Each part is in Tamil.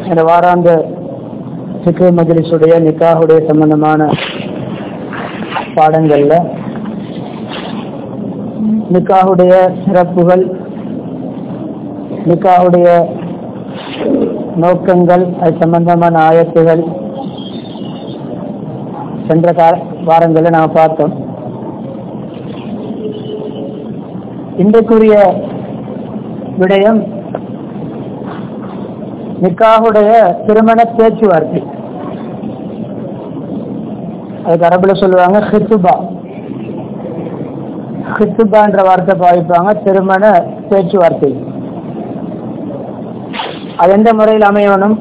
இந்த வாராந்த சிக்கு மஜ்லிஸுடைய நிக்காஹுடைய சம்பந்தமான பாடங்கள்ல நிக்காஹுடைய சிறப்புகள் நிக்காஹுடைய நோக்கங்கள் அது சம்பந்தமான ஆயத்துகள் சென்ற கால வாரங்களில் நாம் பார்த்தோம் இன்றைக்குரிய விடயம் நிக்காஹுடைய திருமண பேச்சுவார்த்தை அதுக்கு அரபுல சொல்லுவாங்க ஹித்துபா ஹித்துபான்ற வார்த்தை பாவிப்பாங்க திருமண பேச்சுவார்த்தை அது எந்த முறையில் அமையணும்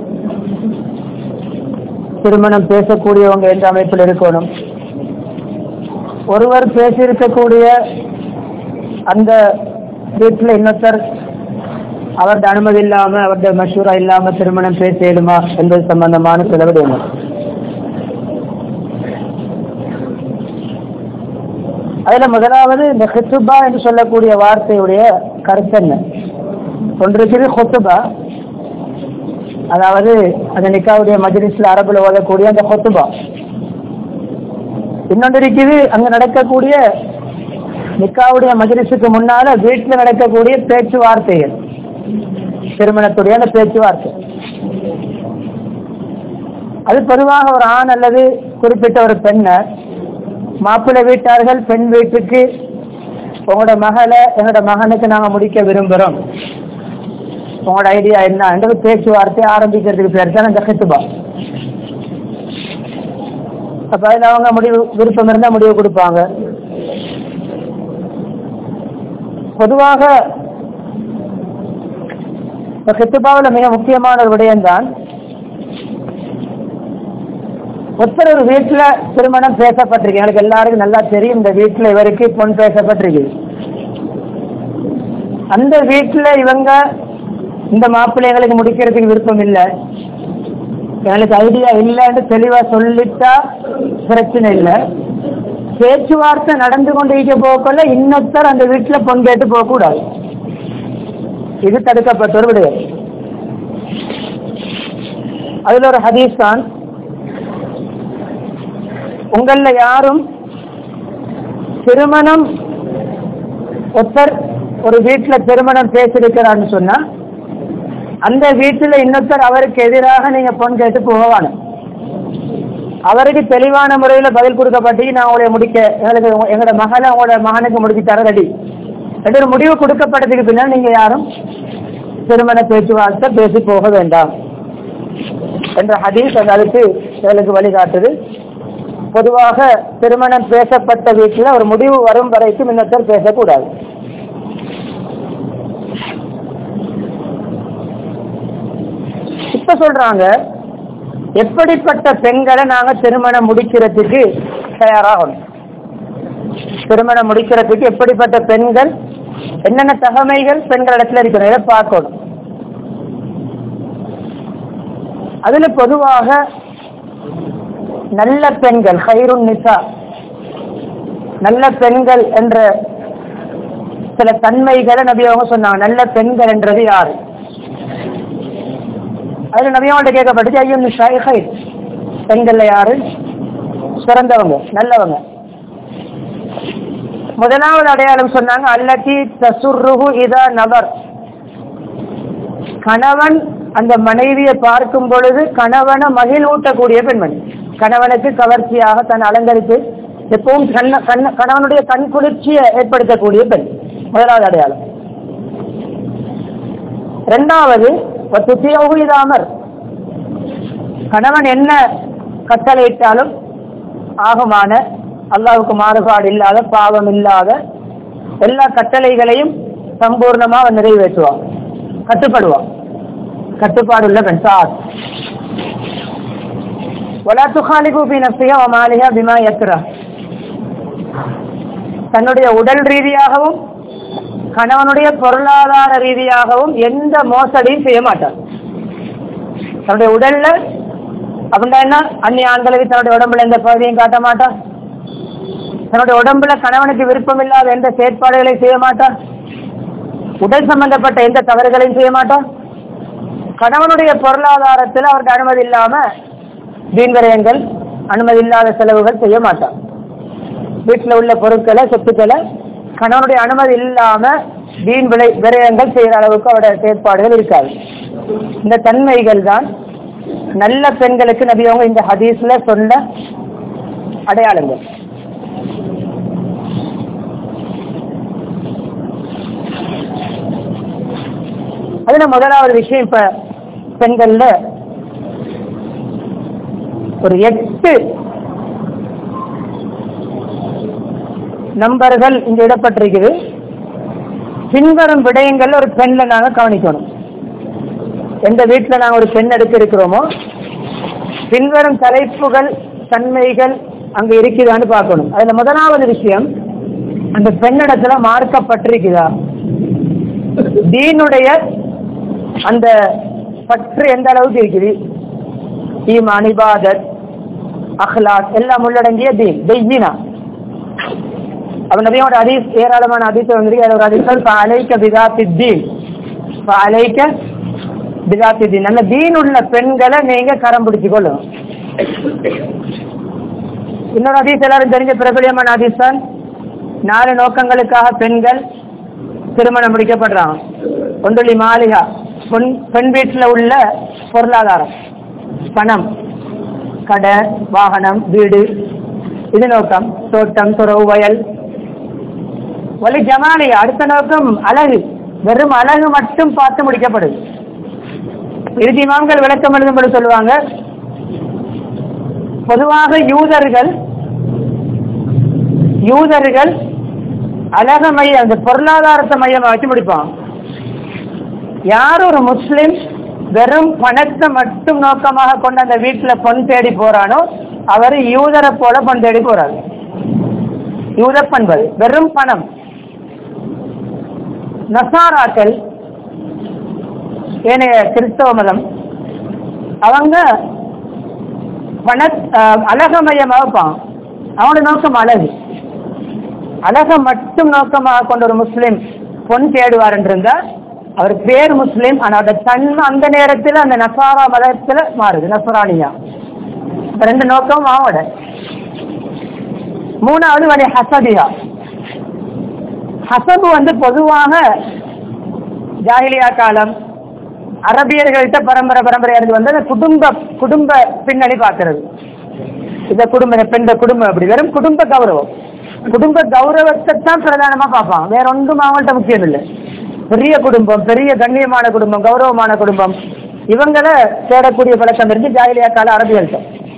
திருமணம் பேசக்கூடியவங்க எந்த அமைப்பில் இருக்கணும் ஒருவர் பேசியிருக்கக்கூடிய அந்த வீட்டில் இன்னொருத்தர் அவரது அனுமதி இல்லாம அவரது மஷூரா இல்லாம திருமணம் பேசிடுமா என்பது சம்பந்தமான சில விடயங்கள் அதுல முதலாவது இந்த ஹித்துபா என்று சொல்லக்கூடிய வார்த்தையுடைய கருத்து என்ன ஒன்று இருக்குது ஹொத்துபா அதாவது அந்த நிக்காவுடைய மஜ்லிஸ்ல அரபுல ஓதக்கூடிய அந்த ஹொத்துபா இன்னொன்று இருக்குது அங்க நடக்கக்கூடிய நிக்காவுடைய மஜ்லிஸுக்கு முன்னால வீட்டுல நடக்கக்கூடிய பேச்சுவார்த்தைகள் திருமணத்துடைய அந்த பேச்சுவார்த்தை அது பொதுவாக ஒரு ஆண் அல்லது குறிப்பிட்ட ஒரு பெண்ணை மாப்பிள்ளை வீட்டார்கள் பெண் வீட்டுக்கு உங்களோட மகளை எங்களோட மகனுக்கு நாங்க முடிக்க விரும்புறோம் உங்களோட ஐடியா என்ன என்ற பேச்சுவார்த்தை ஆரம்பிக்கிறதுக்கு பேர் தான் இந்த ஹித்துபா அப்ப அதுல அவங்க முடிவு விருப்பம் இருந்தா முடிவு கொடுப்பாங்க பொதுவாக இந்த ஹித்துபாவில் மிக முக்கியமான ஒரு விடயம்தான் ஒருத்தர் ஒரு வீட்டுல திருமணம் பேசப்பட்டிருக்கு எனக்கு எல்லாருக்கும் நல்லா தெரியும் இந்த வீட்டுல இவருக்கு பொன் பேசப்பட்டிருக்கு அந்த வீட்டுல இவங்க இந்த மாப்பிள்ளை எங்களுக்கு முடிக்கிறதுக்கு விருப்பம் இல்லை எங்களுக்கு ஐடியா இல்லைன்னு தெளிவா சொல்லிட்டா பிரச்சனை இல்லை பேச்சுவார்த்தை நடந்து கொண்டு இருக்க போகல இன்னொருத்தர் அந்த வீட்டுல பொன் கேட்டு போக கூடாது இது தடுக்கப்பட்ட ஒரு விடயம் அதுல ஒரு ஹதீஸ் தான் உங்கள யாரும் திருமணம் ஒருத்தர் ஒரு வீட்டுல திருமணம் பேசியிருக்கிறான்னு சொன்னா அந்த வீட்டுல இன்னொருத்தர் அவருக்கு எதிராக நீங்க பொன் கேட்டு போவான அவருக்கு தெளிவான முறையில பதில் கொடுக்கப்பட்டு நான் உங்களை முடிக்க எங்களுக்கு எங்களோட மகனை உங்களோட மகனுக்கு முடிச்சு தர ரெடி ரெண்டு ஒரு முடிவு கொடுக்கப்பட்டதுக்கு பின்னால் நீங்க யாரும் திருமண பேச்சுவார்த்தை பேசி போக வேண்டாம் என்ற ஹதீஸ் அந்த அதுக்கு எங்களுக்கு வழிகாட்டுது பொதுவாக திருமணம் பேசப்பட்ட வீட்டில் ஒரு முடிவு வரும் வரைக்கும் இன்னொருத்தர் பேசக்கூடாது இப்ப சொல்றாங்க எப்படிப்பட்ட பெண்களை நாங்க திருமணம் முடிக்கிறதுக்கு தயாராகணும் திருமணம் முடிக்கிறதுக்கு எப்படிப்பட்ட பெண்கள் என்னென்ன தகமைகள் பெண்களிடத்துல இருக்கிற இதை பார்க்கணும் அதுல பொதுவாக நல்ல பெண்கள் ஹைருன் நிசா நல்ல பெண்கள் என்ற சில தன்மைகளை நபி அவங்க சொன்னாங்க நல்ல பெண்கள் என்றது யாரு அதுல நபி அவங்கள்ட்ட கேட்கப்பட்டுச்சு ஐயோ நிஷாய் பெண்கள்ல யாரு சிறந்தவங்க நல்லவங்க முதலாவது அடையாளம் சொன்னாங்க அல்லத்தி தசுருகு இதா நபர் கணவன் அந்த மனைவியை பார்க்கும் பொழுது கணவனை மகிழ்வூட்டக்கூடிய பெண்மணி கணவனுக்கு கவர்ச்சியாக தன் அலங்கரித்து எப்பவும் கண்ண கண்ண கணவனுடைய கண் குளிர்ச்சியை ஏற்படுத்தக்கூடிய பெண் முதலாவது அடையாளம் இரண்டாவது இதாமர் கணவன் என்ன கட்டளையிட்டாலும் ஆகுமான அல்லாவுக்கு மாறுபாடு இல்லாத பாவம் இல்லாத எல்லா கட்டளைகளையும் சம்பூர்ணமாக நிறைவேற்றுவான் கட்டுப்படுவான் கட்டுப்பாடு உள்ள பெண் சார் ولا تخالفوا في نفسها ومالها بما يكره தன்னுடைய உடல் ரீதியாகவும் கணவனுடைய பொருளாதார ரீதியாகவும் எந்த மோசடியும் செய்ய மாட்டார் தன்னுடைய உடல்ல அப்படின்னா என்ன அந்நிய ஆண்களுக்கு தன்னுடைய உடம்புல எந்த பகுதியும் காட்ட மாட்டார் தன்னுடைய உடம்புல கணவனுக்கு விருப்பம் இல்லாத எந்த செயற்பாடுகளையும் செய்ய மாட்டார் உடல் சம்பந்தப்பட்ட எந்த தவறுகளையும் செய்ய மாட்டார் கணவனுடைய பொருளாதாரத்தில் அவருக்கு அனுமதி இல்லாம வீண் விரயங்கள் அனுமதி இல்லாத செலவுகள் செய்ய மாட்டார் வீட்டில் உள்ள பொருட்களை சொத்துக்களை கணவனுடைய அனுமதி இல்லாம வீண் விளை விரயங்கள் செய்யற அளவுக்கு அவருடைய செயற்பாடுகள் இருக்காது இந்த தன்மைகள் தான் நல்ல பெண்களுக்கு நபியவங்க இந்த ஹதீஸ்ல சொன்ன அடையாளங்கள் அதுல முதலாவது விஷயம் இப்ப பெண்கள்ல ஒரு எட்டு நம்பர்கள் இங்க இடப்பட்டிருக்குது பின்வரும் விடயங்கள்ல ஒரு பெண்ல நாங்க கவனிக்கணும் எந்த வீட்டுல நாங்க ஒரு பெண் எடுக்க இருக்கிறோமோ பின்வரும் தலைப்புகள் தன்மைகள் அங்க இருக்குதான்னு பார்க்கணும் அதுல முதலாவது விஷயம் அந்த பெண்ணிடத்துல மார்க்கப்பட்டிருக்குதா தீனுடைய அந்த பற்று எந்த அளவுக்கு இருக்குது ஈமான் இபாதத் அஹ்லாக் எல்லாம் உள்ளடங்கிய தீன் தெய்யினா அப்ப நபியோட அதீஸ் ஏராளமான அதீஸ் வந்திருக்கு அதில் ஒரு அதீசல் அலைக்க பிதாத்தி தீன் அலைக்க பிதாத்தி தீன் அந்த தீன் உள்ள பெண்களை நீங்க கரம் பிடிச்சு கொள்ளும் இன்னொரு அதீஸ் எல்லாரும் தெரிஞ்ச பிரபலியமான அதீஸ் தான் நாலு நோக்கங்களுக்காக பெண்கள் திருமணம் முடிக்கப்படுறாங்க ஒன்றுலி மாளிகா பொன் பெண் வீட்டில் உள்ள பொருளாதாரம் பணம் கடை வாகனம் வீடு இது நோக்கம் தோட்டம் துறவு வயல் வலி ஜமாலி அடுத்த நோக்கம் அழகு வெறும் அழகு மட்டும் பார்த்து முடிக்கப்படுது இறுதி இமாம்கள் விளக்கம் எழுதும்படி சொல்லுவாங்க பொதுவாக யூதர்கள் யூதர்கள் அழக மையம் அந்த பொருளாதாரத்தை மையமா வச்சு முடிப்பான் யார் ஒரு முஸ்லிம் வெறும் பணத்தை மட்டும் நோக்கமாக கொண்டு அந்த வீட்டுல பொன் தேடி போறானோ அவர் யூதரை போல பொன் தேடி போறாரு யூத பண்பது வெறும் பணம் நசாராக்கள் ஏனைய கிறிஸ்தவ மதம் அவங்க பண அழக மையமாக வைப்பான் அவனோட நோக்கம் அழகு அழக மட்டும் நோக்கமாக கொண்ட ஒரு முஸ்லிம் பொன் தேடுவார் என்றிருந்தா அவர் பேர் முஸ்லிம் ஆனால் தன்மை அந்த நேரத்தில் அந்த நசாரா மதத்தில் மாறுது நசரானியா ரெண்டு நோக்கம் அவட மூணாவது வழி ஹசதியா ஹசபு வந்து பொதுவாக ஜாகிலியா காலம் அரபியர்கள்ட்ட பரம்பரை பரம்பரையா இருந்து வந்து அந்த குடும்ப குடும்ப பின்னணி பார்க்கிறது இந்த குடும்ப பெண்ட குடும்பம் அப்படி வெறும் குடும்ப கௌரவம் குடும்ப கௌரவத்தை தான் பிரதானமா பார்ப்பான் வேற ஒன்றும் அவங்கள்ட்ட முக்கியம் இல்லை பெரிய குடும்பம் பெரிய கண்ணியமான குடும்பம் கௌரவமான குடும்பம் இவங்களை தேடக்கூடிய பழக்கம் இருந்து ஜாகிலியா கால அரபியல்கிட்ட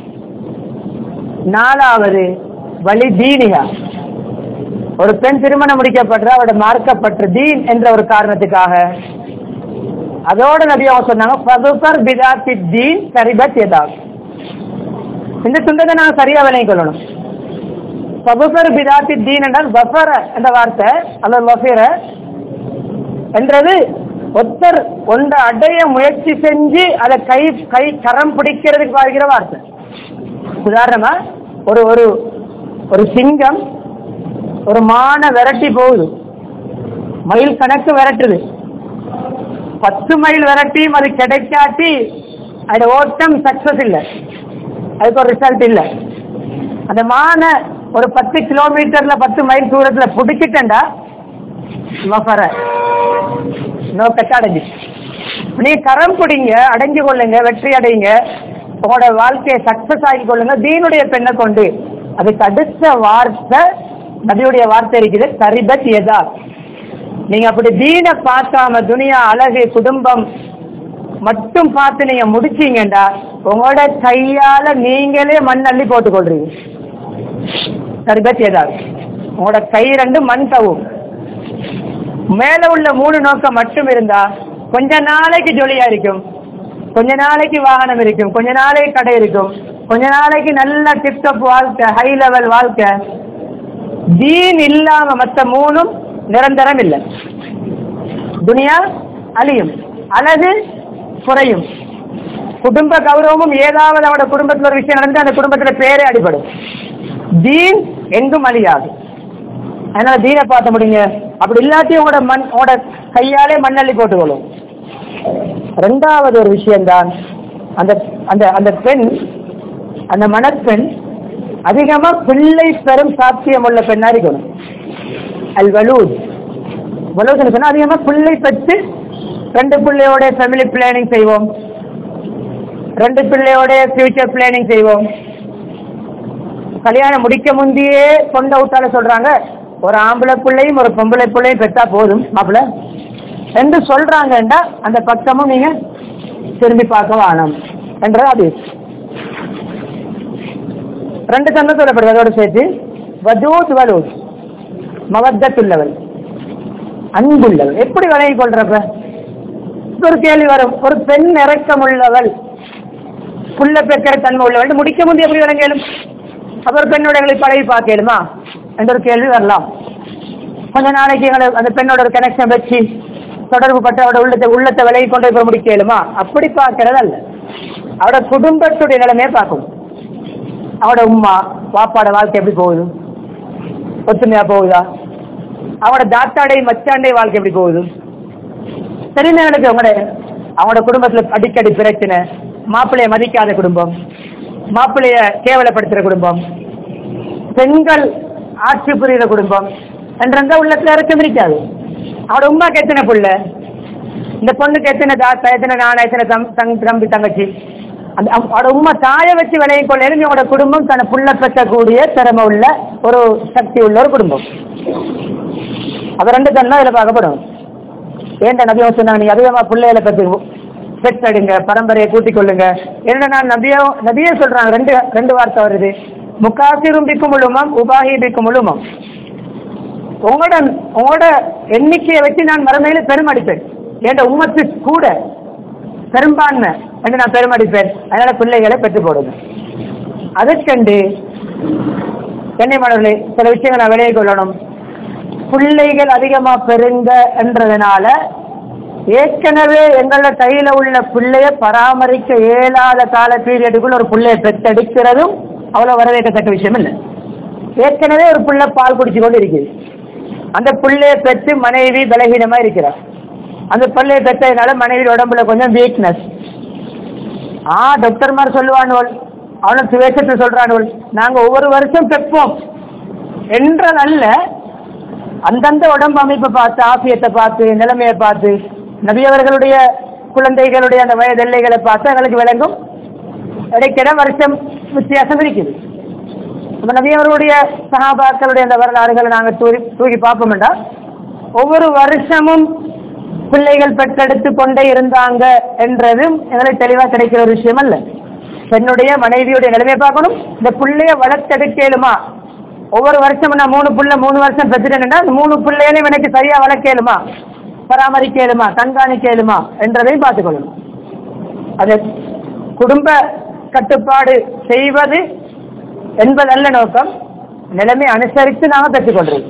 நாலாவது வழி தீனியா ஒரு பெண் திருமணம் முடிக்கப்படுற அவரோட மார்க்கப்பட்ட தீன் என்ற ஒரு காரணத்துக்காக அதோட நபி அவங்க சொன்னாங்க பதுபர் பிதாத்தி தீன் சரிபத் எதாக் இந்த துண்டத்தை நாங்கள் சரியா விளங்கிக் கொள்ளணும் பபுபர் பிதாத்தி தீன் என்றால் வஃபர என்ற வார்த்தை அல்லது வஃபீர என்றது ஒருத்தர் ஒன்றை அடைய முயற்சி செஞ்சு அதை கை கை கரம் பிடிக்கிறதுக்கு வாழ்கிற வார்த்தை உதாரணமா ஒரு ஒரு ஒரு சிங்கம் ஒரு மான விரட்டி போகுது மைல் கணக்கு விரட்டுது பத்து மைல் விரட்டியும் அது கிடைக்காட்டி அதோட ஓட்டம் சக்சஸ் இல்லை அதுக்கு ஒரு ரிசல்ட் இல்லை அந்த மான ஒரு பத்து கிலோமீட்டர்ல பத்து மைல் தூரத்துல பிடிச்சிட்டா வஃபர நோக்கத்தை அடைஞ்சு நீ கரம் பிடிங்க அடைஞ்சு கொள்ளுங்க வெற்றி அடைங்க உங்களோட வாழ்க்கையை சக்சஸ் ஆகி கொள்ளுங்க தீனுடைய பெண்ணை கொண்டு அதுக்கு அடுத்த வார்த்தை நபியுடைய வார்த்தை இருக்குது சரிபத் எதா நீங்க அப்படி தீனை பார்க்காம துனியா அழகு குடும்பம் மட்டும் பார்த்து நீங்க முடிச்சீங்கடா உங்களோட கையால நீங்களே மண் அள்ளி போட்டுக் கொள்றீங்க சரிபத் எதா உங்களோட கை ரெண்டு மண் தவும் மேல உள்ள மூணு நோக்கம் மட்டும் இருந்தா கொஞ்ச நாளைக்கு ஜொலியா இருக்கும் கொஞ்ச நாளைக்கு வாகனம் இருக்கும் கொஞ்ச நாளைக்கு கடை இருக்கும் கொஞ்ச நாளைக்கு நல்ல டிப்டப் வாழ்க்கை ஹை லெவல் வாழ்க்கை தீன் இல்லாம மற்ற மூணும் நிரந்தரம் இல்லை துனியா அழியும் அழகு குறையும் குடும்ப கௌரவமும் ஏதாவது அவட குடும்பத்தில் ஒரு விஷயம் நடந்து அந்த குடும்பத்துல பேரே அடிபடும் தீன் எங்கும் அழியாது அதனால தீனை பார்த்த முடியுங்க அப்படி இல்லாட்டி உங்களோட மண் உங்களோட கையாலே மண்ணள்ளி போட்டுக்கொள்ளும் ரெண்டாவது ஒரு விஷயம்தான் அந்த அந்த அந்த பெண் அந்த மணப்பெண் அதிகமா பிள்ளை பெறும் சாத்தியம் உள்ள பெண்ணா இருக்கணும் அல் வலூத் வலூத் சொன்னா அதிகமா பிள்ளை பெற்று ரெண்டு பிள்ளையோட ஃபேமிலி பிளானிங் செய்வோம் ரெண்டு பிள்ளையோட ஃபியூச்சர் பிளானிங் செய்வோம் கல்யாணம் முடிக்க முந்தியே கொண்ட விட்டால சொல்றாங்க ஒரு ஆம்பளை பிள்ளையும் ஒரு பொம்பளை பிள்ளையும் பெற்றா போதும் மாப்பிள்ள என்று சொல்றாங்கண்டா அந்த பக்கமும் நீங்க திரும்பி பார்க்க வேணும் என்றது அது ரெண்டு தன்மை சொல்லப்படுது அதோட சேர்த்து வதூத் வலூத் மவத்தத்துள்ளவள் அன்புள்ளவள் எப்படி விலகி கொள்றப்ப இப்ப ஒரு கேள்வி வரும் ஒரு பெண் இறக்கம் உள்ளவள் புள்ள பெக்கிற தன்மை உள்ளவள் முடிக்க முடிய எப்படி விளங்கலும் அப்ப ஒரு பெண்ணோட எங்களை பழகி பார்க்கலுமா என்ற ஒரு கேள்வி வரலாம் கொஞ்ச நாளைக்கு எங்களை அந்த பெண்ணோட ஒரு கனெக்ஷன் வச்சு தொடர்பு பட்டு அவட உள்ளத்தை உள்ளத்தை விலகி கொண்டு போய் முடிக்கலுமா அப்படி பார்க்கறது அல்ல அவட குடும்பத்துடைய நிலைமையை பார்க்கணும் அவட உம்மா வாப்பாட வாழ்க்கை எப்படி போகுது ஒத்துமையா போகுதா அவனோட தாத்தாடை மச்சாண்டை வாழ்க்கை எப்படி போகுது தெரியுமே எனக்கு அவங்களோட அவங்களோட குடும்பத்துல அடிக்கடி பிரச்சனை மாப்பிள்ளைய மதிக்காத குடும்பம் மாப்பிள்ளைய கேவலப்படுத்துற குடும்பம் பெண்கள் ஆட்சி புரியுற குடும்பம் என்றா உள்ளத்துல இறக்கம் இருக்காது அவனோட உமாக்கு எத்தனை புள்ள இந்த பொண்ணுக்கு எத்தனை தாத்தா எத்தனை நானா எத்தனை தம் தங் தம்பி தங்கச்சி அந்த அவனோட உமா தாயை வச்சு விளையும் கொள்ள உங்களோட குடும்பம் தன்னை புள்ள பெற்றக்கூடிய திறமை உள்ள ஒரு சக்தி உள்ள ஒரு குடும்பம் அது ரெண்டு தன்னா இதுல பார்க்கப்படும் ஏன்டா நபியம் சொன்னாங்க நீங்க அதிகமா பிள்ளைகளை பத்தி பெற்றெடுங்க பரம்பரையை கூட்டிக் கொள்ளுங்க என்னன்னா நபியோ நபியே சொல்றாங்க ரெண்டு ரெண்டு வார்த்தை வருது முக்காசிரும் பிக்கும் முழுமம் உபாகி பிக்கும் முழுமம் உங்களோட உங்களோட எண்ணிக்கையை வச்சு நான் மறுமையில பெருமடிப்பேன் என் உம்மத்து கூட பெரும்பான்மை என்று நான் பெருமடிப்பேன் அதனால பிள்ளைகளை பெற்று போடுங்க அதற்கண்டு என்னை மாணவர்களே சில விஷயங்களை நான் விளைய கொள்ளணும் பிள்ளைகள் அதிகமா பெருங்க என்றதுனால ஏற்கனவே எங்கள கையில உள்ள பிள்ளைய பராமரிக்க இயலாத கால பீரியடுக்குள்ள ஒரு பிள்ளைய பெற்றெடுக்கிறதும் அவ்வளவு வரவேற்கத்தக்க விஷயம் இல்லை ஏற்கனவே ஒரு பிள்ளை பால் குடிச்சு கொண்டு இருக்குது அந்த பிள்ளைய பெற்று மனைவி பலகீனமா இருக்கிறார் அந்த பிள்ளைய பெற்றதுனால மனைவி உடம்புல கொஞ்சம் வீக்னஸ் ஆ டாக்டர்மார் சொல்லுவானுவல் அவனை சுவேசத்தை சொல்றானுவல் நாங்க ஒவ்வொரு வருஷம் பெப்போம் என்றதல்ல அந்தந்த உடம்பு அமைப்பை பார்த்து ஆசியத்தை பார்த்து நிலைமையை பார்த்து நபியவர்களுடைய குழந்தைகளுடைய அந்த வயது எல்லைகளை பார்த்து எங்களுக்கு விளங்கும் இடைக்கிட வருஷம் வித்தியாசம் இருக்குது அப்ப நபியவர்களுடைய சகாபாக்களுடைய அந்த வரலாறுகளை நாங்கள் தூக்கி தூக்கி பார்ப்போம்டா ஒவ்வொரு வருஷமும் பிள்ளைகள் பெற்றெடுத்து கொண்டே இருந்தாங்க என்றதும் எங்களுக்கு தெளிவாக கிடைக்கிற ஒரு விஷயம் அல்ல பெண்ணுடைய மனைவியுடைய நிலைமையை பார்க்கணும் இந்த பிள்ளைய வளர்த்தெடுக்கலுமா ஒவ்வொரு வருஷம் நான் மூணு புள்ள மூணு வருஷம் பெற்றுட்டேன்னா அந்த மூணு பிள்ளைகளையும் எனக்கு சரியா வளர்க்கலுமா பராமரிக்கலுமா கண்காணிக்கலுமா என்றதையும் பார்த்துக்கொள்ளணும் அது குடும்ப கட்டுப்பாடு செய்வது என்பதல்ல நோக்கம் நிலைமை அனுசரித்து நாம பெற்றுக்கொள்றது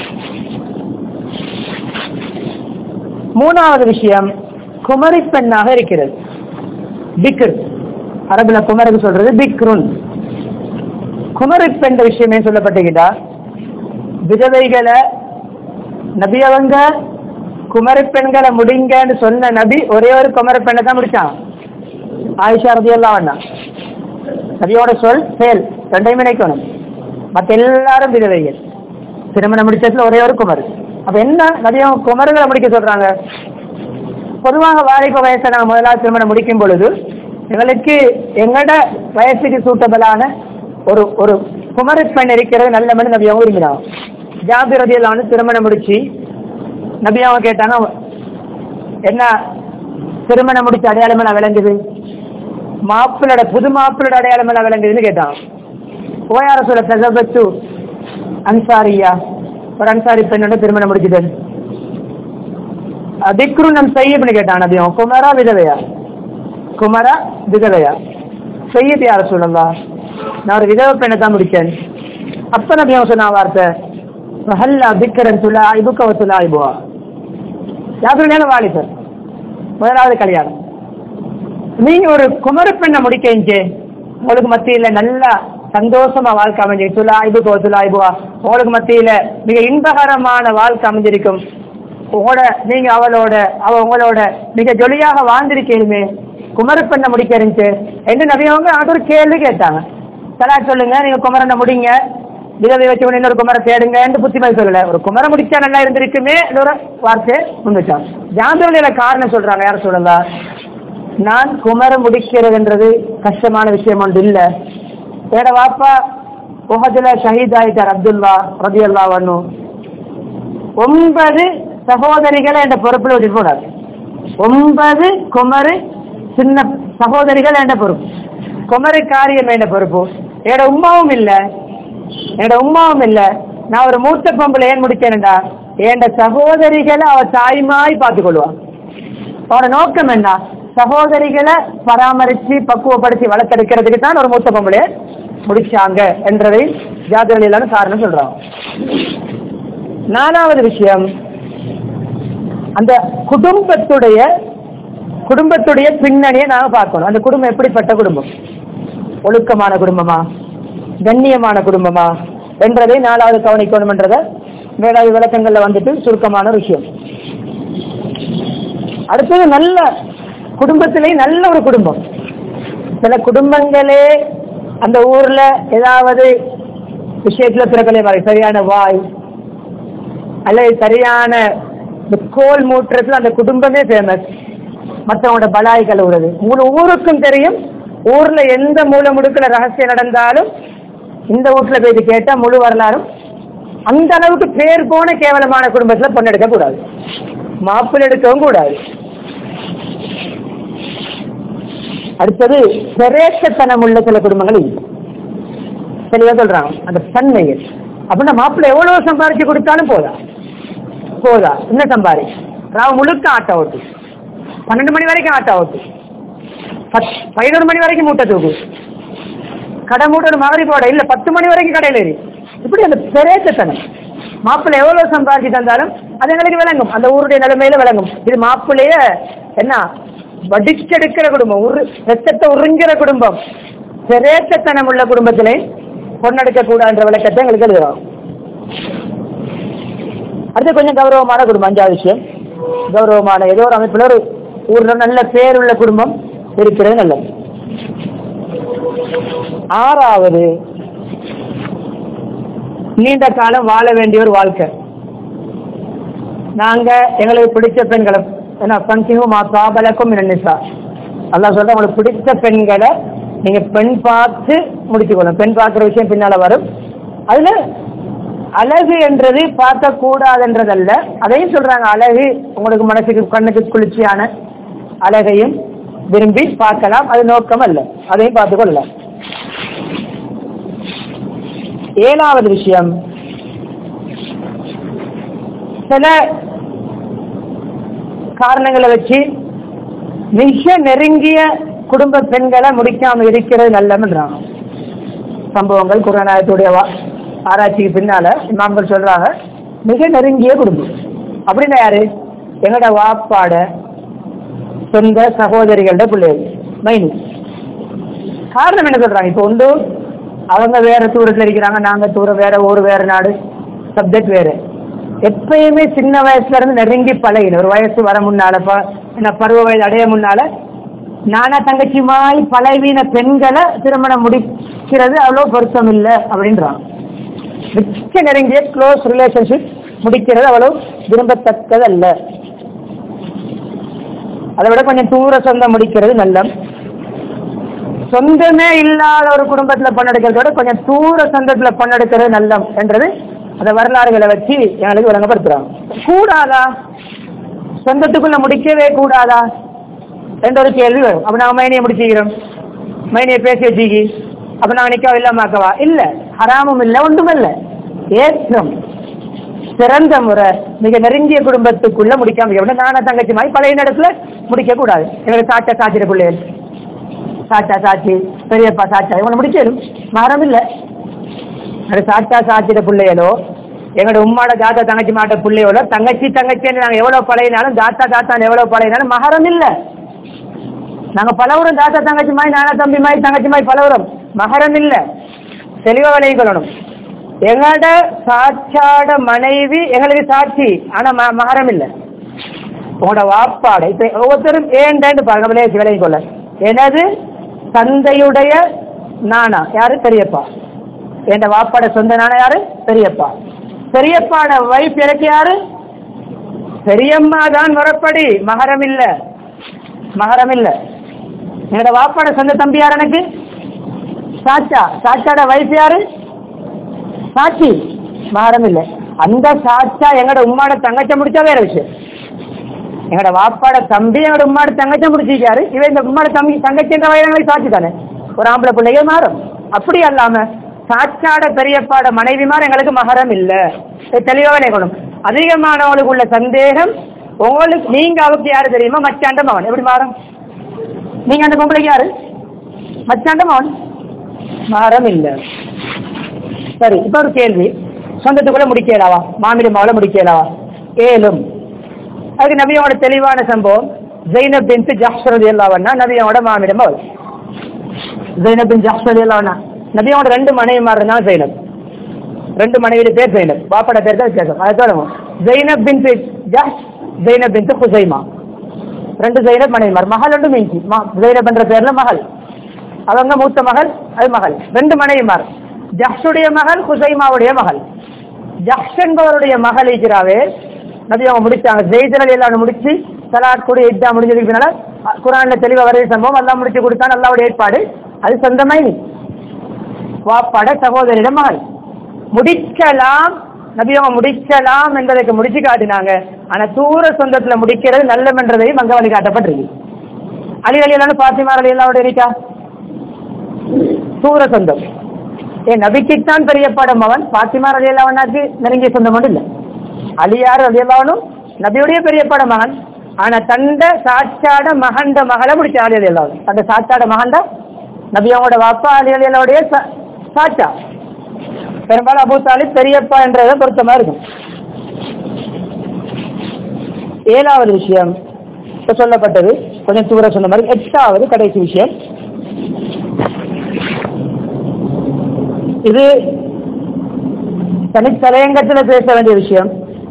மூணாவது விஷயம் குமரி பெண்ணாக இருக்கிறது பிக்ர் அரபுல குமருக்கு சொல்றது பிக்ருன் குமரி பெண் விஷயமே சொல்லப்பட்டுக்கிட்டா விதவைகளை நபி அவங்க குமரி பெண்களை முடிங்கன்னு சொன்ன நபி ஒரே ஒரு குமரி பெண்ணை தான் முடிச்சான் ஆயிஷா ரதி எல்லாம் வேண்டாம் நபியோட சொல் செயல் ரெண்டையும் இணைக்கணும் மற்ற எல்லாரும் விதவைகள் திருமணம் முடிச்சதுல ஒரே ஒரு குமர் அப்ப என்ன நபியம் குமர்களை முடிக்க சொல்றாங்க பொதுவாக வாலிப வயசை நாங்கள் முதலாவது திருமணம் முடிக்கும் பொழுது எங்களுக்கு எங்களோட வயசுக்கு சூட்டபிளான ஒரு ஒரு குமரி பெண் இருக்கிறது நல்ல மணி நபியாவும் விரும்பினாங்க ஜாபி ரதியெல்லாம் திருமணம் முடிச்சு நபியாவும் கேட்டாங்க என்ன திருமணம் முடிச்ச அடையாளம் எல்லாம் விளங்குது மாப்பிளோட புது மாப்பிளோட அடையாளம் எல்லாம் விளங்குதுன்னு கேட்டான் ஓயார சொல்ல தகவத்து அன்சாரியா ஒரு அன்சாரி பெண்ணோட திருமணம் முடிச்சுட்டேன் திக்ரு நம் செய்யப்னு கேட்டான் நபியும் குமரா விதவையா குமரா விதவையா செய்யது யார சொல்லலாம் நான் ஒரு விதவ பெண்ணை தான் முடிச்சேன் அப்ப நபியும் சொன்ன வார்த்தை ஹல்லா திக்கரன் துலா இபுக்கவ துலா இபுவா யாருடைய வாலிபர் முதலாவது கல்யாணம் நீங்க ஒரு குமர பெண்ணை முடிக்க உங்களுக்கு மத்தியில நல்லா சந்தோஷமா வாழ்க்கை அமைஞ்சு துலா இபுக்கோ துலா இபுவா உங்களுக்கு மத்தியில மிக இன்பகரமான வாழ்க்கை அமைஞ்சிருக்கும் உங்களோட நீங்க அவளோட அவ உங்களோட மிக ஜொலியாக வாழ்ந்திருக்கீருமே குமரப்பெண்ணை முடிக்க இருந்துச்சு என்று நபியவங்க அது ஒரு கேள்வி கேட்டாங்க தலா சொல்லுங்க நீங்க குமரனை முடிங்க விதவை வச்சு உடனே இன்னொரு குமரை தேடுங்க என்று புத்திமதி சொல்லல ஒரு குமரை முடிச்சா நல்லா இருந்திருக்குமே ஒரு வார்த்தை முன் வச்சாங்க ஜாந்தவழியில காரணம் சொல்றாங்க யார் சொல்லுங்க நான் குமர முடிக்கிறதுன்றது கஷ்டமான விஷயம் ஒன்று இல்ல என்னோட வாப்பா உஹதுல ஷஹீத் ஆயிட்டார் அப்துல்லா ரதி அல்லா ஒன்பது சகோதரிகளை என்ற பொறுப்புல விட்டு போனார் ஒன்பது குமரு சின்ன சகோதரிகள் என்ற பொறுப்பு குமரு காரியம் என்ற பொறுப்பு என்னோட உமாவும் இல்ல என்னோட உமாவும் இல்ல நான் ஒரு மூத்த பொம்பளை ஏன் முடிச்சேன்டா என் சகோதரிகளை அவ தாய்மாய் பார்த்துக் கொள்வான் அவனோட நோக்கம் என்ன சகோதரிகளை பராமரிச்சு பக்குவப்படுத்தி வளர்த்தெடுக்கிறதுக்கு தான் ஒரு மூத்த பொம்பளைய முடிச்சாங்க என்றதை ஜாதகலிலான காரணம் சொல்றாங்க நாலாவது விஷயம் அந்த குடும்பத்துடைய குடும்பத்துடைய பின்னணியை நாங்க பார்க்கணும் அந்த குடும்பம் எப்படிப்பட்ட குடும்பம் ஒழுக்கமான குடும்பமா கண்ணியமான குடும்பமா என்றதை நாலாவது கவனிக்கணும் என்றதை மேலாவி விளக்கங்கள்ல வந்துட்டு சுருக்கமான ஒரு விஷயம் அடுத்தது நல்ல குடும்பத்திலே நல்ல ஒரு குடும்பம் சில குடும்பங்களே அந்த ஊர்ல ஏதாவது விஷயத்துல பிறக்கலை மாதிரி சரியான வாய் அல்லது சரியான இந்த கோல் மூட்டுறதுல அந்த குடும்பமே ஃபேமஸ் மற்றவங்களோட பலாய் கழுவுறது முழு ஊருக்கும் தெரியும் ஊர்ல எந்த மூல முடுக்கல ரகசியம் நடந்தாலும் இந்த வீட்டுல போய் இது கேட்டா முழு வரலாறும் அந்த அளவுக்கு பேர் போன கேவலமான குடும்பத்துல பொண்ணு எடுக்க கூடாது மாப்பிள்ளை எடுக்கவும் கூடாது அடுத்தது பிரேசத்தனம் உள்ள சில குடும்பங்கள் இருக்கு தெளிவா சொல்றாங்க அந்த தன்மைகள் அப்படின்னா மாப்பிள்ளை எவ்வளவு சம்பாரிச்சு கொடுத்தாலும் போதா போதா என்ன சம்பாரி ராவ் முழுக்க ஆட்டோ ஓட்டு பன்னெண்டு மணி வரைக்கும் ஆட்டோ ஓட்டு பத் பதினோரு மணி வரைக்கும் மூட்டை தூக்கு கடை மூட்டை ஒரு மகரி போட இல்ல பத்து மணி வரைக்கும் கடையில் ஏறி இப்படி அந்த பிரேசத்தனம் மாப்பிள்ளை எவ்வளவு சம்பாதிச்சு தந்தாலும் அது எங்களுக்கு விளங்கும் அந்த ஊருடைய நிலைமையில விளங்கும் இது மாப்பிள்ளைய என்ன வடிச்செடுக்கிற குடும்பம் உரு ரத்தத்தை உறிஞ்சிற குடும்பம் பிரேசத்தனம் உள்ள குடும்பத்திலே பொண்ணெடுக்க கூடாதுன்ற விளக்கத்தை எங்களுக்கு எழுதுறோம் அடுத்து கொஞ்சம் கௌரவமான குடும்பம் அஞ்சாவது விஷயம் கௌரவமான ஏதோ ஒரு அமைப்புல ஒரு ஊர்ல நல்ல பேர் உள்ள குடும்பம் இருக்கிறது நல்லது ஆறாவது நீண்ட காலம் வாழ வேண்டிய ஒரு வாழ்க்கை நாங்க எங்களுக்கு பிடிச்ச பெண்களை என்ன பங்கிங்கும் மாசாபலக்கும் நினைச்சா அல்லாஹ் சொல்ற உங்களுக்கு பிடிச்ச பெண்களை நீங்க பெண் பார்த்து முடிச்சுக்கணும் பெண் பார்க்குற விஷயம் பின்னால வரும் அதுல அழகு என்றது பார்க்க கூடாதுன்றதல்ல அதையும் சொல்றாங்க அழகு உங்களுக்கு மனசுக்கு கண்ணுக்கு குளிர்ச்சியான அழகையும் விரும்பி பார்க்கலாம் அது நோக்கம் அல்ல அதையும் பார்த்து கொள்ளலாம் ஏழாவது விஷயம் சில காரணங்களை வச்சு மிக நெருங்கிய குடும்ப பெண்களை முடிக்காம இருக்கிறது நல்லதுன்றாங்க சம்பவங்கள் குருநாயகத்துடைய ஆராய்ச்சிக்கு பின்னால இமாம்கள் சொல்றாங்க மிக நெருங்கிய குடும்பம் அப்படின்னா யாரு எங்கட வாப்பாட சொந்த சகோதரிகளோட பிள்ளைகள் மைனி காரணம் என்ன சொல்றாங்க இப்போ வந்து அவங்க வேற தூரத்துல இருக்கிறாங்க நாங்க தூரம் வேற ஊர் வேற நாடு சப்ஜெக்ட் வேற எப்பயுமே சின்ன வயசுல இருந்து நெருங்கி பழகின ஒரு வயசு வர முன்னால ப- என்ன பருவ வயது அடைய முன்னால நானா தங்கச்சிமாய் பழகின பெண்களை திருமணம் முடிக்கிறது அவ்வளோ பொருத்தம் இல்லை அப்படின்றான் மிக்க நெருங்கிய க்ளோஸ் ரிலேஷன்ஷிப் முடிக்கிறது அவ்வளவு விரும்பத்தக்கதல்ல அதை விட கொஞ்சம் தூர சொந்தம் முடிக்கிறது நல்ல சொந்தமே இல்லாத ஒரு குடும்பத்துல பன்னெடுக்கிறத விட கொஞ்சம் தூர சொந்தத்துல பன்னெடுக்கிறது நல்லம் என்றது அந்த வரலாறுகளை வச்சு எங்களுக்கு விளங்கப்படுத்துறாங்க கூடாதா சொந்தத்துக்குள்ள முடிக்கவே கூடாதா என்ற ஒரு கேள்வி வரும் அப்ப நாங்க மைனியை முடிச்சுக்கிறோம் மைனியை பேசி வச்சுக்கி அப்ப நாங்க நிக்காவ இல்லாமக்கவா இல்ல ஹராமும் இல்ல ஒன்றும் இல்ல ஏற்றம் சிறந்த முறை மிக நெருங்கிய குடும்பத்துக்குள்ள முடிக்காம இருக்க நானா தங்கச்சி மாதிரி பழைய இடத்துல முடிக்க கூடாது எங்களுக்கு சாச்சா சாச்சிட பிள்ளைகள் சாச்சா சாச்சி பெரியப்பா சாச்சா இவங்களை முடிச்சிடும் மரம் இல்ல அது சாச்சா சாச்சிட பிள்ளைகளோ எங்களோட உம்மாட தாத்தா தங்கச்சி மாட்ட பிள்ளையோட தங்கச்சி தங்கச்சின்னு நாங்க எவ்வளவு பழையினாலும் தாத்தா தாத்தான் எவ்வளவு பழையினாலும் மகரம் இல்ல நாங்க பலவரும் தாத்தா தங்கச்சி மாதிரி நானா தம்பி மாதிரி தங்கச்சி மாதிரி பலவரும் மகரம் இல்ல தெளிவா விலையும் கொள்ளணும் எங்களோட சாட்சாட மனைவி எங்களுக்கு சாட்சி ஆனா ம- மகரம் இல்ல உங்களோட வாப்பாடு இப்ப ஒவ்வொருத்தரும் ஏண்டேன்னு பாருங்க விளையாட்டு விலையை கொள்ள எனது தந்தையுடைய நானா யாரு பெரியப்பா என் வாப்பாட சொந்த நானா யாரு பெரியப்பா பெரியப்பாட வைஃப் எனக்கு யாரு பெரியம்மா தான் முறப்படி மகரம் இல்ல மகரம் இல்ல என்னோட வாப்பாட சொந்த தம்பி யார் எனக்கு சாச்சா சாச்சாட வைஃப் யாரு சாட்சி மகரம் இல்ல அந்த சாச்சா எங்கட உம்மாட தங்கச்ச முடிச்சா வேற விஷயம் எங்கட வாப்பாட தம்பி எங்கட உம்மாட தங்கச்ச முடிச்சிருக்காரு இவன் இந்த உம்மாட தம்பி தங்கச்சின்ற வயதான சாட்சி தானே ஒரு ஆம்பளை பிள்ளைங்க மாறும் அப்படி அல்லாம சாச்சாட பெரியப்பாட மனைவிமார் எங்களுக்கு மகரம் இல்ல இது தெளிவாக நினைக்கணும் அதிகமானவங்களுக்கு உள்ள சந்தேகம் உங்களுக்கு நீங்க அவருக்கு யாரு தெரியுமா மச்சாண்ட மகன் எப்படி மாறும் நீங்க அந்த பொம்பளைக்கு யாரு மச்சாண்ட மகன் மகரம் இல்ல சரி இப்ப ஒரு கேள்வி சொந்தத்துக்குள்ள முடிக்கலாவா மாமிட மகளை முடிக்கலாவா ஏலும் அதுக்கு நபியோட தெளிவான சம்பவம் ஜெயினப் பின் ஜாஸ்ரதி எல்லாவண்ணா நபியோட மாமிட மகள் ஜெயினப் பின் ஜாஸ்ரதி எல்லாவண்ணா நபியோட ரெண்டு மனைவிமார் இருந்தாலும் ஜெயினப் ரெண்டு மனைவி பேர் ஜெயினப் பாப்பட பேர் தான் வித்தியாசம் அதை சொல்லுவோம் Zainab bin Jahsh Zainab bin Huzaima ரெண்டு ஜெயினப் மனைவிமார் மகள் ஒன்று மீஞ்சி ஜெயினப் என்ற பேர்ல மகள் அவங்க மூத்த மகள் அது மகள் ரெண்டு மனைவிமார் ஜஹ்ஷுடைய மகள் ஹுசைமாவுடைய மகள் ஜஹ்ஷ் என்பவருடைய மகள் இருக்கிறாவே நபி அவங்க முடிச்சாங்க ஜெய்தல் எல்லாம் முடிச்சு சலாட் கூட இட்டா முடிஞ்சதுக்கு பின்னால குரான்ல தெளிவா வரைய சம்பவம் எல்லாம் முடிச்சு கொடுத்தான் அல்லாவுடைய ஏற்பாடு அது சொந்தமாய் நீ வாப்பாட சகோதரிடம் மகள் முடிக்கலாம் நபியவங்க முடிக்கலாம் என்பதற்கு முடிச்சு காட்டினாங்க ஆனா தூர சொந்தத்துல முடிக்கிறது நல்லமென்றதையும் அங்க வழி காட்டப்பட்டிருக்கு அலி அலி எல்லாம் பாத்திமார் அலி எல்லாம் இருக்கா தூர சொந்தம் ஏன் நபிக்குத்தான் பெரிய படம் அவன் பாத்திமார் அலி அல்லாவனாக்கு நெருங்கிய சொந்தம் மட்டும் இல்ல அலியார் அலி அல்லாவனும் நபியுடைய பெரிய படம் மகன் ஆனா தண்ட சாச்சாட மகண்ட மகளை முடிச்ச அலி அலி அல்லாவன் அந்த சாச்சாட மகண்ட நபியாவோட வாப்பா அலி அலி அல்லாவுடைய சாச்சா பெரும்பாலும் அபு தாலிப் பெரியப்பா என்றதை பொருத்தமா இருக்கும் ஏழாவது விஷயம் இப்ப சொல்லப்பட்டது கொஞ்சம் தூர சொன்ன மாதிரி எட்டாவது கடைசி விஷயம் இது தனித்தலையங்கத்தில் பேச வேண்டிய விஷயம்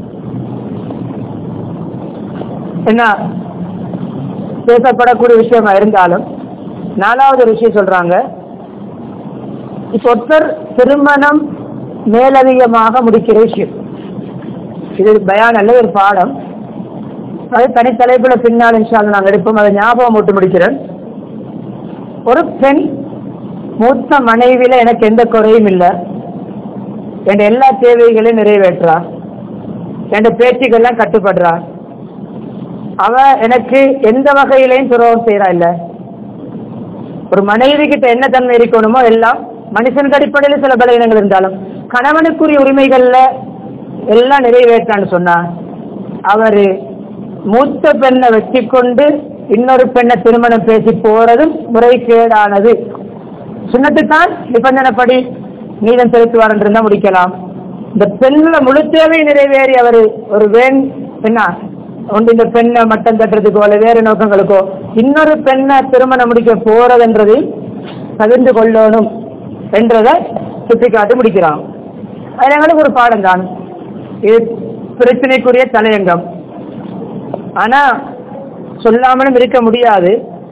என்ன பேசப்படக்கூடிய விஷயமா இருந்தாலும் நாலாவது ஒரு விஷயம் சொல்றாங்க இப்ப ஒருத்தர் திருமணம் மேலதிகமாக முடிக்கிற விஷயம் இது பயான் அல்ல ஒரு பாடம் அது தனித்தலைப்புல பின்னால் இன்ஷால்ல நாங்கள் எடுப்போம் அதை ஞாபகம் போட்டு முடிக்கிறேன் ஒரு பெண் மூத்த மனைவியில எனக்கு எந்த குறையும் இல்லை என் எல்லா தேவைகளையும் நிறைவேற்றா என் பேச்சுக்கெல்லாம் கட்டுப்படுறா அவ எனக்கு எந்த வகையிலையும் துரோகம் செய்யறா இல்ல ஒரு மனைவி கிட்ட என்ன தன்மை இருக்கணுமோ எல்லாம் மனுஷனுக்கு அடிப்படையில் சில பலவீனங்கள் இருந்தாலும் கணவனுக்குரிய உரிமைகள்ல எல்லாம் நிறைவேற்றான்னு சொன்னா அவரு மூத்த பெண்ணை வச்சு கொண்டு இன்னொரு பெண்ணை திருமணம் பேசி போறதும் முறைகேடானது சுண்ணத்துத்தான் நிபந்தனைப்படி நீதம் செலுத்துவார் என்று இருந்தா முடிக்கலாம் இந்த பெண்ணுல முழு தேவை நிறைவேறி அவர் ஒரு வேண் என்ன ஒன்று இந்த பெண்ணை மட்டம் தட்டுறதுக்கோ அல்ல வேறு நோக்கங்களுக்கோ இன்னொரு பெண்ணை திருமணம் முடிக்க போறதுன்றது தவிர்த்து கொள்ளணும் என்றதை சுட்டிக்காட்டி முடிக்கிறான் அது எங்களுக்கு ஒரு பாடம் தான் இது பிரச்சனைக்குரிய தலையங்கம் ஆனா சொல்லாமலும் இருக்க முடியாது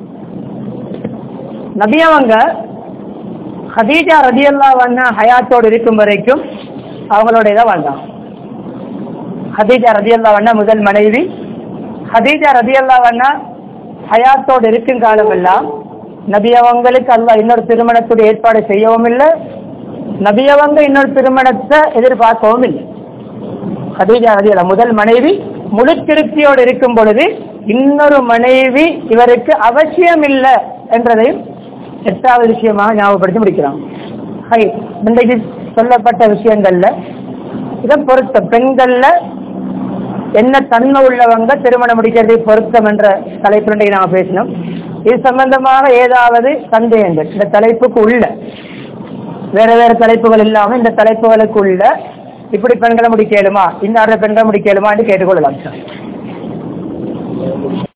நபியவங்க ஹதீஜா ரதியல்லா வண்ணா ஹயாத்தோடு இருக்கும் வரைக்கும் அவங்களோட இதை வாழ்ந்தாங்க ஹதீஜா ரதியல்லா வண்ணா முதல் மனைவி ஹதீஜா ரதியல்லா வண்ணா ஹயாத்தோடு இருக்கும் காலமெல்லாம் நபியவங்களுக்கு அல்ல இன்னொரு திருமணத்துடைய ஏற்பாடு செய்யவும் இல்லை நபியவங்க இன்னொரு திருமணத்தை எதிர்பார்க்கவும் இல்லை ஹதீஜா ரதியல்லா முதல் மனைவி முழு திருப்தியோடு இருக்கும் பொழுது இன்னொரு மனைவி இவருக்கு அவசியம் இல்லை என்றதையும் எட்டாவது விஷயமாக ஞாபகப்படுத்தி முடிக்கிறோம் ஹை இன்றைக்கு சொல்லப்பட்ட விஷயங்கள்ல இதை பொருத்தம் பெண்கள்ல என்ன தன்மை உள்ளவங்க திருமணம் முடிக்கிறது பொருத்தம் என்ற தலைப்பு இன்றைக்கு நாம பேசினோம் இது சம்பந்தமாக ஏதாவது சந்தேகங்கள் இந்த தலைப்புக்கு உள்ள வேற வேற தலைப்புகள் இல்லாம இந்த தலைப்புகளுக்கு உள்ள இப்படி பெண்களை முடிக்கலுமா இந்த ஆறு பெண்களை முடிக்கலுமா என்று கேட்டுக்கொள்ளலாம் சார்